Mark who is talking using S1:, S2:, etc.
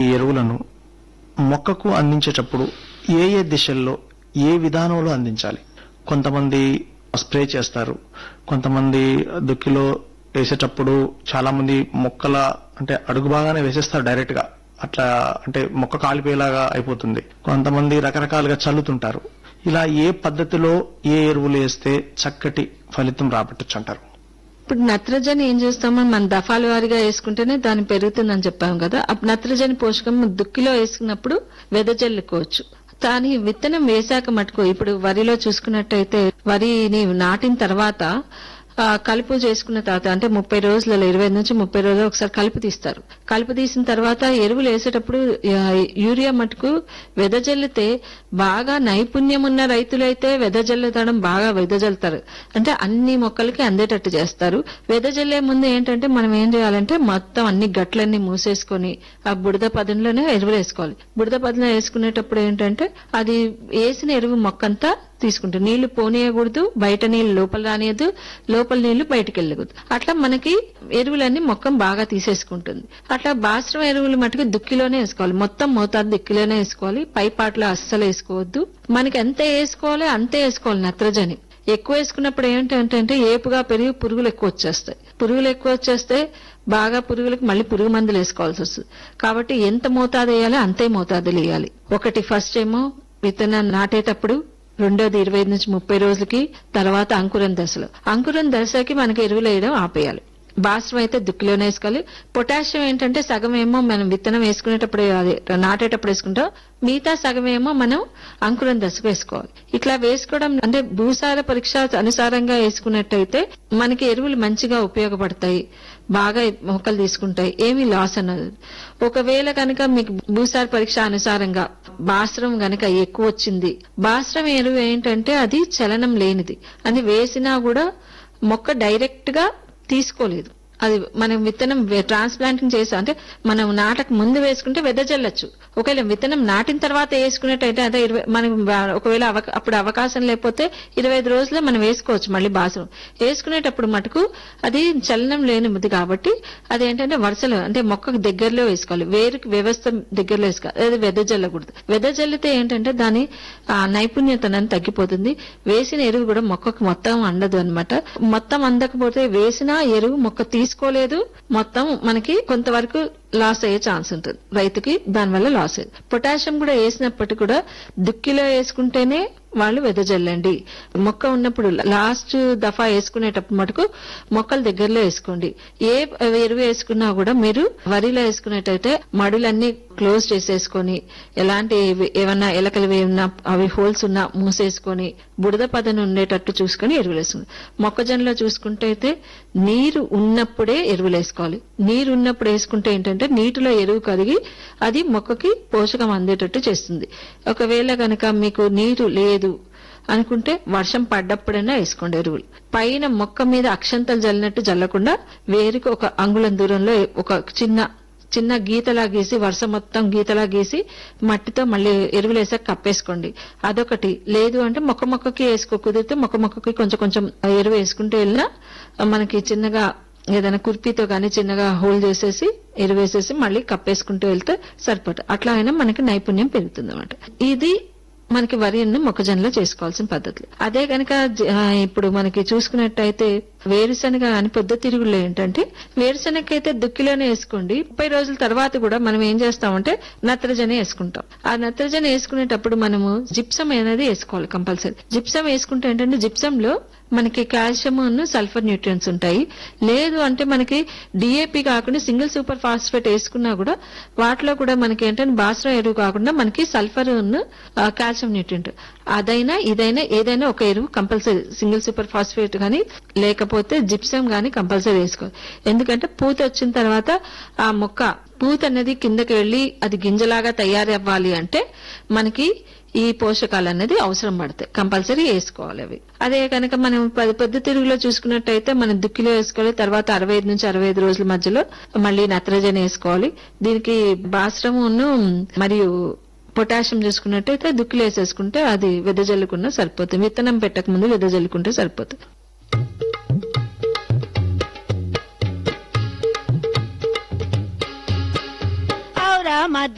S1: ఎరువులను మొక్కకు అందించేటప్పుడు ఏ ఏ దిశల్లో ఏ విధానంలో అందించాలి కొంతమంది స్ప్రే చేస్తారు కొంతమంది దుక్కిలో వేసేటప్పుడు చాలా మంది మొక్కల అంటే అడుగు భాగానే వేసేస్తారు డైరెక్ట్ గా అట్లా అంటే మొక్క కాలిపోయేలాగా అయిపోతుంది కొంతమంది రకరకాలుగా చల్లుతుంటారు ఇలా ఏ పద్ధతిలో ఏ ఎరువులు వేస్తే చక్కటి ఫలితం రాబట్టచ్చు అంటారు
S2: ఇప్పుడు నత్రజని ఏం చేస్తామో మన దఫాల వారీగా వేసుకుంటేనే దాని పెరుగుతుందని చెప్పాం కదా అప్పుడు నత్రజని పోషకం దుక్కిలో వేసుకున్నప్పుడు వెదజల్లుకోవచ్చు కానీ విత్తనం వేశాక మటుకు ఇప్పుడు వరిలో చూసుకున్నట్టయితే వరిని నాటిన తర్వాత ఆ, కలుపు చేసుకున్న తర్వాత అంటే ముప్పై రోజులలో ఇరవై నుంచి ముప్పై రోజులు ఒకసారి కలుపు తీస్తారు కలుపు తీసిన తర్వాత ఎరువులు వేసేటప్పుడు ఆ, యూరియా మటుకు వెదజల్లితే బాగా నైపుణ్యం ఉన్న రైతులైతే వెదజల్లుతడం బాగా వెదజల్లుతారు అంటే అన్ని మొక్కలకి అందేటట్టు చేస్తారు వెదజల్లే ముందు ఏంటంటే మనం ఏం చేయాలంటే మొత్తం అన్ని గట్లన్నీ మూసేసుకొని ఆ బుడద పదంలోనే ఎరువులు వేసుకోవాలి బుడద పదంలో వేసుకునేటప్పుడు ఏంటంటే అది వేసిన ఎరువు మొక్కంతా తీసుకుంటుంది నీళ్లు పోనీయకూడదు బయట నీళ్లు లోపల రానియద్దు లోపల నీళ్లు బయటకు వెళ్ళకూడదు అట్లా మనకి ఎరువులన్నీ మొక్కం బాగా తీసేసుకుంటుంది అట్లా బాస్రం ఎరువులు మటుకు దుక్కిలోనే వేసుకోవాలి మొత్తం మోతాదు దుక్కిలోనే వేసుకోవాలి పై పాటలో అస్సలు వేసుకోవద్దు మనకి ఎంత వేసుకోవాలి అంతే వేసుకోవాలి నత్రజని ఎక్కువ వేసుకున్నప్పుడు ఏంటంటే ఏపుగా పెరిగి పురుగులు ఎక్కువ వచ్చేస్తాయి పురుగులు ఎక్కువ వచ్చేస్తే బాగా పురుగులకు మళ్ళీ పురుగు మందులు వేసుకోవాల్సి వస్తుంది కాబట్టి ఎంత మోతాదు వేయాలో అంతే మోతాదులు వేయాలి ఒకటి ఫస్ట్ ఏమో విత్తనాన్ని నాటేటప్పుడు రెండోది ఇరవై ఐదు నుంచి ముప్పై రోజులకి తర్వాత అంకురం దశలో అంకురం దశకి మనకి ఎరువులు వేయడం ఆపేయాలి బాస్రం అయితే దుక్కిలోనే వేసుకోవాలి పొటాషియం ఏంటంటే సగం ఏమో మనం విత్తనం వేసుకునేటప్పుడు అది నాటేటప్పుడు వేసుకుంటాం మిగతా సగం ఏమో మనం అంకురం దశకు వేసుకోవాలి ఇట్లా వేసుకోవడం అంటే భూసార పరీక్ష అనుసారంగా వేసుకున్నట్టయితే మనకి ఎరువులు మంచిగా ఉపయోగపడతాయి బాగా మొక్కలు తీసుకుంటాయి ఏమీ లాస్ అన్నది ఒకవేళ కనుక మీకు భూసార పరీక్ష అనుసారంగా బాస్రం గనక ఎక్కువ వచ్చింది బాస్రం ఎరువు ఏంటంటే అది చలనం లేనిది అది వేసినా కూడా మొక్క డైరెక్ట్ గా తీసుకోలేదు అది మనం విత్తనం ట్రాన్స్ప్లాంటింగ్ చేసా అంటే మనం నాటకు ముందు వేసుకుంటే వెదజల్లచ్చు ఒకవేళ విత్తనం నాటిన తర్వాత వేసుకున్నట్టయితే అదే ఇరవై మనం వా- ఒకవేళ అవక- అప్పుడు అవకాశం లేకపోతే ఇరవై ఐదు రోజుల్లో మనం వేసుకోవచ్చు మళ్ళీ బాసరం వేసుకునేటప్పుడు మటుకు అది చలనం లేనిది కాబట్టి అది ఏంటంటే వరుసలో అంటే మొక్కకు దగ్గరలో వేసుకోవాలి వేరుకి వ్యవస్థ దగ్గరలో వేసుకోవాలి అది వెదజల్లకూడదు వెదజల్లితే ఏంటంటే దాని ఆ నైపుణ్యత అనేది తగ్గిపోతుంది వేసిన ఎరువు కూడా మొక్కకు మొత్తం అందదు అన్నమాట మొత్తం అందకపోతే వేసిన ఎరువు మొక్క తీసుకోలేదు మొత్తం మనకి కొంతవరకు లాస్ అయ్యే ఛాన్స్ ఉంటుంది రైతుకి దానివల్ల లాస్ అయ్యేది పొటాషియం కూడా వేసినప్పటికీ కూడా దుక్కిలో వేసుకుంటేనే వాళ్ళు వెదజల్లండి మొక్క ఉన్నప్పుడు లాస్ట్ దఫా వేసుకునేటప్పుడు మటుకు మొక్కల దగ్గరలో వేసుకోండి ఏ ఎరువు వేసుకున్నా కూడా మీరు వరిలో వేసుకునేటైతే మడులన్నీ క్లోజ్ చేసేసుకొని ఎలాంటి ఏవి- ఏమన్నా ఎలకలు ఏమన్నా అవి హోల్స్ ఉన్నా మూసేసుకొని బుడద పదను ఉండేటట్టు చూసుకొని ఎరువులు వేసుకోండి మొక్కజొన్నలో చూసుకుంటే అయితే నీరు ఉన్నప్పుడే ఎరువులు వేసుకోవాలి నీరు ఉన్నప్పుడు వేసుకుంటే ఏంటంటే నీటిలో ఎరువు కరిగి అది మొక్కకి పోషకం అందేటట్టు చేస్తుంది ఒకవేళ కనుక మీకు నీరు లేదు అనుకుంటే వర్షం పడ్డప్పుడైనా వేసుకోండి ఎరువులు పైన మొక్క మీద అక్షంతలు జల్లినట్టు జల్లకుండా వేరుకి ఒక అంగుళం దూరంలో ఒక చిన్న చిన్న గీతలా గీసి వర్షం మొత్తం గీతలా గీసి మట్టితో మళ్ళీ ఎరువులు వేసాక కప్పేసుకోండి అదొకటి లేదు అంటే మొక్క మొక్కకి వేసుకో కుదిరితే మొక్క మొక్కకి కొంచెం కొంచెం ఎరువు వేసుకుంటూ వెళ్ళినా మనకి చిన్నగా ఏదైనా కుర్పీతో గానీ చిన్నగా హోల్ చేసేసి ఎరువు వేసేసి మళ్ళీ కప్పేసుకుంటూ వెళ్తే సరిపోతుంది అట్లా అయినా మనకి నైపుణ్యం పెరుగుతుంది ఇది మనకి వరి అన్నం మొక్కజొన్నలో చేసుకోవాల్సిన పద్ధతులు అదే గనక జ- ఆ, ఇప్పుడు మనకి చూసుకున్నట్టయితే వేరుశనగ అని పొద్దు తిరుగుళ్ళు ఏంటంటే వేరుశనగ అయితే దుక్కిలోనే వేసుకోండి ముప్పై రోజుల తర్వాత కూడా మనం ఏం చేస్తామంటే నత్రజని వేసుకుంటాం ఆ నత్రజని వేసుకునేటప్పుడు మనము జిప్సం అనేది వేసుకోవాలి కంపల్సరీ జిప్సం వేసుకుంటే ఏంటంటే జిప్సం లో మనకి కాల్షియం సల్ఫర్ న్యూట్రియన్స్ ఉంటాయి లేదు అంటే మనకి డిఏపి కాకుండా సింగిల్ సూపర్ ఫాస్ఫేట్ వేసుకున్నా కూడా వాటిలో కూడా మనకి ఏంటంటే బాస్రా ఎరువు కాకుండా మనకి సల్ఫర్ కాల్షియం న్యూట్రియంట్ అదైనా ఇదైనా ఏదైనా ఒక ఎరువు కంపల్సరీ సింగిల్ సూపర్ ఫాస్ఫేట్ కానీ లేకపోతే జిప్సం గానీ కంపల్సరీ వేసుకోవాలి ఎందుకంటే పూత వచ్చిన తర్వాత ఆ మొక్క పూత అనేది కిందకి వెళ్లి అది గింజలాగా తయారవ్వాలి అంటే మనకి ఈ పోషకాలు అనేది అవసరం పడతాయి కంపల్సరీ వేసుకోవాలి అవి అదే కనుక మనం పది పొద్దు తిరుగులో చూసుకున్నట్టయితే మనం దుక్కిలో వేసుకోవాలి తర్వాత అరవై ఐదు నుంచి అరవై ఐదు రోజుల మధ్యలో మళ్ళీ నత్రజని వేసుకోవాలి దీనికి బాస్రమును మరియు పొటాషియం చూసుకున్నట్టయితే దుక్కిలో వేసేసుకుంటే అది వెదజల్లుకున్నా సరిపోతుంది విత్తనం పెట్టక ముందు వెదజల్లుకుంటే సరిపోతుంది
S3: ఔరా మధ్య